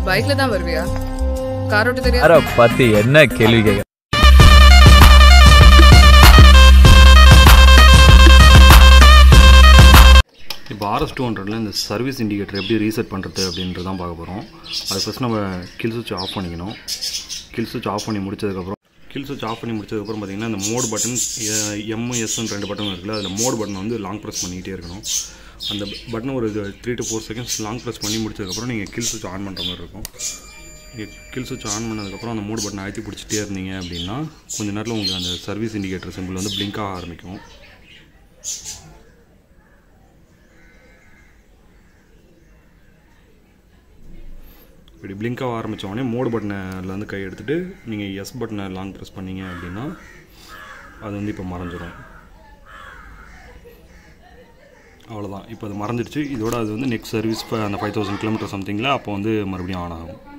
பைக்ல தான் வருவியா கார் ஓட்ட தெரியாது யார பத்தி என்ன கேள்வி கேட்க இப்போ ஆர்எஸ் டூ ஹண்ட்ரட்ல இந்த சர்வீஸ் இண்டிகேட்டர் எப்படி ரீசெட் பண்ணுறது அப்படின்றது தான் பார்க்க போகிறோம் அது ஃபஸ்ட் நம்ம கில் சுவிட்ச் ஆஃப் பண்ணிக்கணும் கில் சுவிட்ச் ஆஃப் பண்ணி முடிச்சதுக்கப்புறம் கில் சுவிட்ச் ஆஃப் பண்ணி முடிச்சதுக்கப்புறம் பார்த்தீங்கன்னா இந்த மோட் பட்டன் எம் எஸ்ன்னு ரெண்டு பட்டன் இருக்குல்ல அதில் மோட் பட்டன் வந்து லாங் ப்ரெஸ் பண்ணிக்கிட்டே இருக்கணும் அந்த பட்டனை ஒரு three to four seconds long press பண்ணி முடிச்சதுக்கப்புறம் நீங்கள் கில் சுவிட்ச் ஆன் பண்ணுற மாதிரி இருக்கும் நீங்கள் கில் சுவிட்ச் ஆன் பண்ணதுக்கப்புறம் அந்த மோட் பட்டனை அழுத்தி பிடிச்சிட்டே இருந்தீங்க அப்படின்னா கொஞ்ச நேரத்தில் உங்களுக்கு அந்த சர்வீஸ் இண்டிகேட்டர் சிம்பிள் வந்து blink ஆக ஆரம்பிக்கும் இப்படி blink ஆக ஆரம்பிச்ச உடனே மோடு பட்டனில் வந்து கை எடுத்துட்டு நீங்கள் எஸ் பட்டனை லாங் ப்ரெஸ் பண்ணீங்க அப்படின்னா அது வந்து இப்போ மறைஞ்சிரும் அவ்வளோதான் இப்போ அது மறைஞ்சிருச்சு இதோட அது வந்து நெக்ஸ்ட் சர்வீஸ் அந்த ஃபைவ் தௌசண்ட் கிலோமீட்டர் சம்திங்கில் அப்போ வந்து மறுபடியும் ஆன் ஆகும்